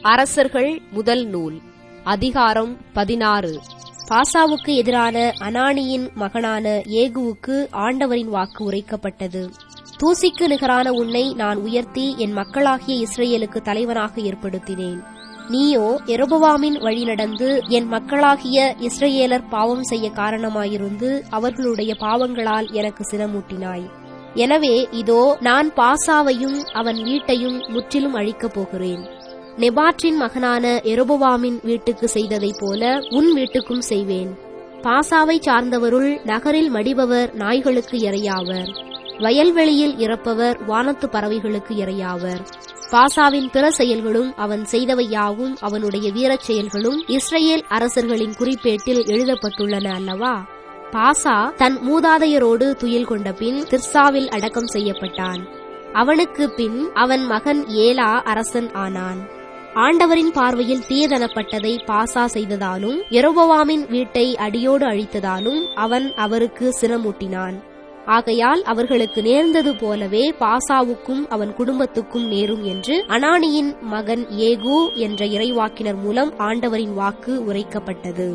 அரசர்கள் முதல் நூல் அதிகாரம் பதினாறு பாசாவுக்கு எதிரான அனானியின் மகனான ஏகுவுக்கு ஆண்டவரின் வாக்கு உரைக்கப்பட்டது தூசிக்கு நிகரான உன்னை நான் உயர்த்தி என் மக்களாகிய இஸ்ரேலுக்கு தலைவனாக ஏற்படுத்தினேன் நீயோ எரோபவாமின் வழி நடந்து என் மக்களாகிய இஸ்ரேலர் பாவம் செய்ய காரணமாயிருந்து அவர்களுடைய பாவங்களால் எனக்கு சினமூட்டினாய் எனவே இதோ நான் பாசாவையும் அவன் வீட்டையும் முற்றிலும் அழிக்கப் போகிறேன் நெபாற்றின் மகனான எரோபவாமின் வீட்டுக்கு செய்ததைப் போல உன் வீட்டுக்கும் செய்வேன் பாசாவை சார்ந்தவருள் நகரில் மடிபவர் நாய்களுக்கு இரையாவர் வயல்வெளியில் இறப்பவர் வானத்து பறவைகளுக்கு இரையாவர் பாசாவின் பிற செயல்களும் அவன் செய்தவை யாவும் அவனுடைய வீரச் செயல்களும் இஸ்ரேல் அரசர்களின் குறிப்பேட்டில் எழுதப்பட்டுள்ளன அல்லவா பாசா தன் மூதாதையரோடு துயில் கொண்ட பின் திர்சாவில் அடக்கம் செய்யப்பட்டான் அவனுக்கு பின் அவன் மகன் ஏலா அரசன் ஆனான் ஆண்டவரின் பார்வையில் தீயதனப்பட்டதை பாசா செய்ததாலும் எரோபவாமின் வீட்டை அடியோடு அழித்ததாலும் அவன் அவருக்கு சினமூட்டினான் ஆகையால் அவர்களுக்கு நேர்ந்தது போலவே பாசாவுக்கும் அவன் குடும்பத்துக்கும் நேரும் என்று அனானியின் மகன் ஏகு என்ற இறைவாக்கினர் மூலம் ஆண்டவரின் வாக்கு உரைக்கப்பட்டது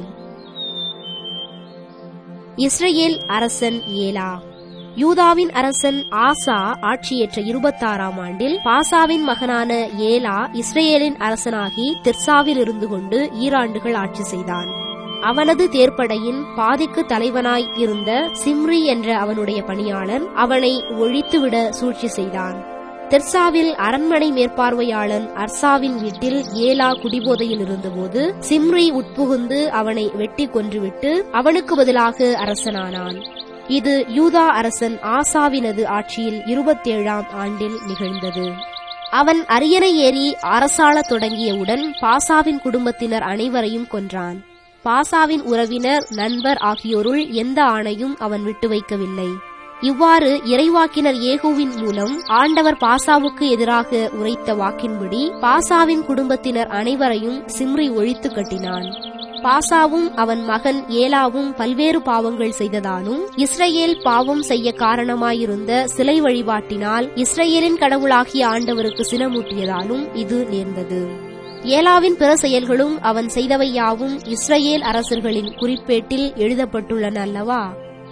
இஸ்ரேல் அரசன் ஏலா யூதாவின் அரசன் ஆசா ஆட்சியேற்ற இருபத்தாறாம் ஆண்டில் பாசாவின் மகனான ஏலா இஸ்ரேலின் அரசனாகி திர்சாவில் இருந்து கொண்டு ஈராண்டுகள் ஆட்சி செய்தான் அவனது தேர்ப்படையின் பாதிக்கு தலைவனாய் இருந்த சிம்ரி என்ற அவனுடைய பணியாளன் அவனை ஒழித்துவிட சூழ்ச்சி செய்தான் தெர்சாவில் அரண்மனை மேற்பார்வையாளன் அர்சாவின் வீட்டில் ஏலா குடிபோதையில் இருந்தபோது சிம்ரி உட்புகுந்து அவனை வெட்டி கொன்றுவிட்டு அவனுக்கு பதிலாக அரசனானான் இது யூதா அரசன் ஆசாவினது ஆட்சியில் இருபத்தேழாம் ஆண்டில் நிகழ்ந்தது அவன் அரியணை ஏறி அரசாளத் தொடங்கியவுடன் பாசாவின் குடும்பத்தினர் அனைவரையும் கொன்றான் பாசாவின் உறவினர் நண்பர் ஆகியோருள் எந்த ஆணையும் அவன் விட்டு வைக்கவில்லை இவ்வாறு இறைவாக்கினர் ஏகுவின் மூலம் ஆண்டவர் பாசாவுக்கு எதிராக உரைத்த வாக்கின்படி பாசாவின் குடும்பத்தினர் அனைவரையும் சிம்ரி ஒழித்து கட்டினான் பாசாவும் அவன் மகன் ஏலாவும் பல்வேறு பாவங்கள் செய்ததாலும் இஸ்ரேல் பாவம் செய்ய காரணமாயிருந்த சிலை வழிபாட்டினால் இஸ்ரேலின் கடவுளாகிய ஆண்டவருக்கு சினமூட்டியதாலும் இது நேர்ந்தது ஏலாவின் பிற செயல்களும் அவன் செய்தவை யாவும் இஸ்ரேல் அரசர்களின் குறிப்பேட்டில் எழுதப்பட்டுள்ளன அல்லவா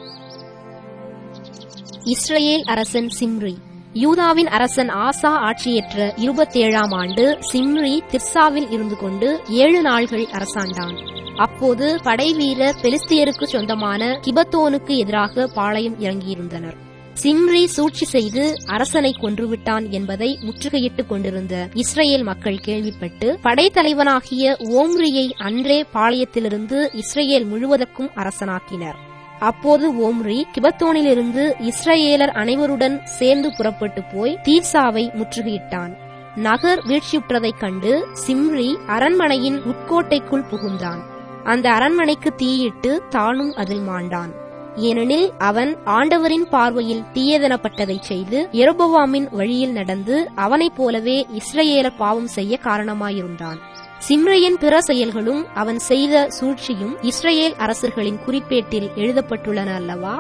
இஸ்ரேல் அரசன் சிம்ரி யூதாவின் அரசன் ஆசா ஆட்சியேற்ற இருபத்தேழாம் ஆண்டு சிம்ரி திர்சாவில் இருந்து கொண்டு ஏழு நாள்கள் அரசாண்டான் அப்போது படைவீரர் பெலிஸ்தியருக்கு சொந்தமான கிபத்தோனுக்கு எதிராக பாளையம் இறங்கியிருந்தனர் சிம்ரி சூழ்ச்சி செய்து அரசனை கொன்றுவிட்டான் என்பதை முற்றுகையிட்டுக் கொண்டிருந்த இஸ்ரேல் மக்கள் கேள்விப்பட்டு படைத்தலைவனாகிய ஓம்ரியை அன்றே பாளையத்திலிருந்து இஸ்ரேல் முழுவதற்கும் அரசனாக்கினர் அப்போது ஓம்ரி கிபத்தோனிலிருந்து இஸ்ரேலர் அனைவருடன் சேர்ந்து புறப்பட்டு போய் தீர்சாவை முற்றுகையிட்டான் நகர் வீழ்ச்சியுற்றதைக் கண்டு சிம்ரி அரண்மனையின் உட்கோட்டைக்குள் புகுந்தான் அந்த அரண்மனைக்கு தீயிட்டு தானும் அதில் மாண்டான் ஏனெனில் அவன் ஆண்டவரின் பார்வையில் தீயதனப்பட்டதைச் செய்து எரோபவாமின் வழியில் நடந்து அவனைப் போலவே இஸ்ரேலர் பாவம் செய்ய காரணமாயிருந்தான் சிம்ரையின் பிற செயல்களும் அவன் செய்த சூழ்ச்சியும் இஸ்ரேல் அரசர்களின் குறிப்பேட்டில் எழுதப்பட்டுள்ளன அல்லவா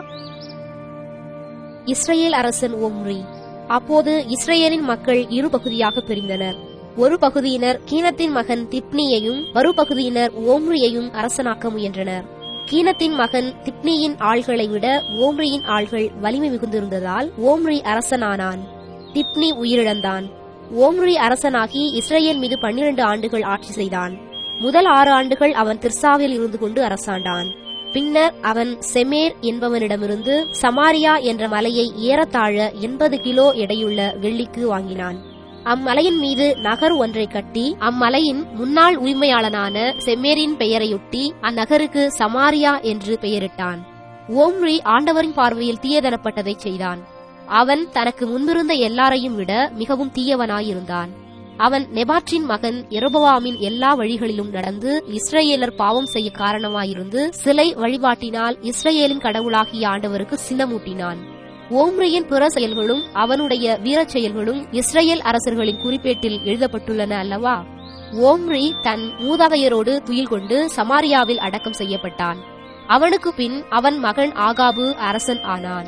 இஸ்ரேல் அரசன் ஒம்ரி அப்போது இஸ்ரேலின் மக்கள் இரு பகுதியாக பிரிந்தனர் ஒரு பகுதியினர் கீனத்தின் மகன் திப்னியையும் மறுபகுதியினர் ஓம்ரியையும் அரசனாக்க முயன்றனர் கீனத்தின் மகன் திப்னியின் ஆள்களை விட ஓம்ரியின் ஆள்கள் வலிமை மிகுந்திருந்ததால் ஓம்ரி அரசனானான் திப்னி உயிரிழந்தான் ஓம்ரி அரசனாகி இஸ்ரேல் மீது பன்னிரண்டு ஆண்டுகள் ஆட்சி செய்தான் முதல் ஆறு ஆண்டுகள் அவன் திர்சாவில் இருந்து கொண்டு அரசாண்டான் பின்னர் அவன் செமேர் என்பவனிடமிருந்து சமாரியா என்ற மலையை ஏறத்தாழ எண்பது கிலோ எடையுள்ள வெள்ளிக்கு வாங்கினான் அம்மலையின் மீது நகர் ஒன்றை கட்டி அம்மலையின் முன்னாள் உரிமையாளனான செம்மேரின் பெயரையொட்டி அந்நகருக்கு சமாரியா என்று பெயரிட்டான் ஓம்ரி ஆண்டவரின் பார்வையில் தீயதனப்பட்டதைச் செய்தான் அவன் தனக்கு முன்பிருந்த எல்லாரையும் விட மிகவும் தீயவனாயிருந்தான் அவன் நெபாற்றின் மகன் எரோபவாமின் எல்லா வழிகளிலும் நடந்து இஸ்ரேலர் பாவம் செய்ய காரணமாயிருந்து சிலை வழிபாட்டினால் இஸ்ரேலின் கடவுளாகிய ஆண்டவருக்கு சினமூட்டினான் ஓம்ரியின் பிற செயல்களும் அவனுடைய வீரச் செயல்களும் இஸ்ரேல் அரசர்களின் குறிப்பேட்டில் எழுதப்பட்டுள்ளன அல்லவா ஓம்ரி தன் மூதாதையரோடு துயில் கொண்டு சமாரியாவில் அடக்கம் செய்யப்பட்டான் அவனுக்கு பின் அவன் மகன் ஆகாபு அரசன் ஆனான்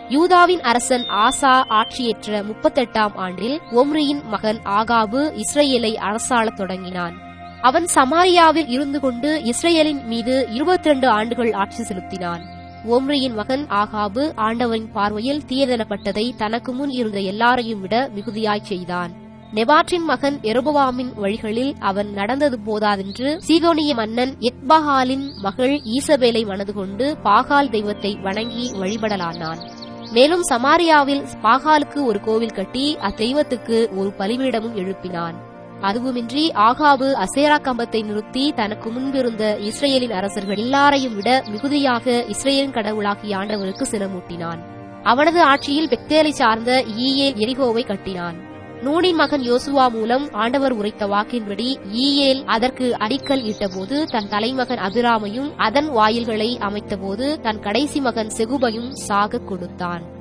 யூதாவின் அரசன் ஆசா ஆட்சியேற்ற முப்பத்தெட்டாம் ஆண்டில் ஒம்ரியின் மகன் ஆகாபு இஸ்ரேலை அரசாளத் தொடங்கினான் அவன் சமாரியாவில் இருந்து கொண்டு இஸ்ரேலின் மீது இருபத்தி ரெண்டு ஆண்டுகள் ஆட்சி செலுத்தினான் ஒம்ரியின் மகன் ஆகாபு ஆண்டவரின் பார்வையில் தீயதனப்பட்டதை தனக்கு முன் இருந்த எல்லாரையும் விட மிகுதியாய்ச் செய்தான் நெபாற்றின் மகன் எருபவாமின் வழிகளில் அவன் நடந்தது போதாதென்று சீதோனிய மன்னன் எத்பஹாலின் மகள் ஈசபேலை மனது கொண்டு பாகால் தெய்வத்தை வணங்கி வழிபடலானான் மேலும் சமாரியாவில் பாகாலுக்கு ஒரு கோவில் கட்டி அத்தெய்வத்துக்கு ஒரு பலிபீடமும் எழுப்பினான் அதுவுமின்றி ஆகாபு அசேரா கம்பத்தை நிறுத்தி தனக்கு முன்பிருந்த இஸ்ரேலின் அரசர்கள் எல்லாரையும் விட மிகுதியாக இஸ்ரேலின் கடவுளாகிய ஆண்டவருக்கு சினமூட்டினான் அவனது ஆட்சியில் பெத்தேலை சார்ந்த ஈயேல் எரிகோவை கட்டினான் நூனின் மகன் யோசுவா மூலம் ஆண்டவர் உரைத்த வாக்கின்படி ஈயேல் அதற்கு அடிக்கல் இட்டபோது தன் தலைமகன் அபிராமையும் அதன் வாயில்களை அமைத்தபோது தன் கடைசி மகன் செகுபையும் சாகக் கொடுத்தான்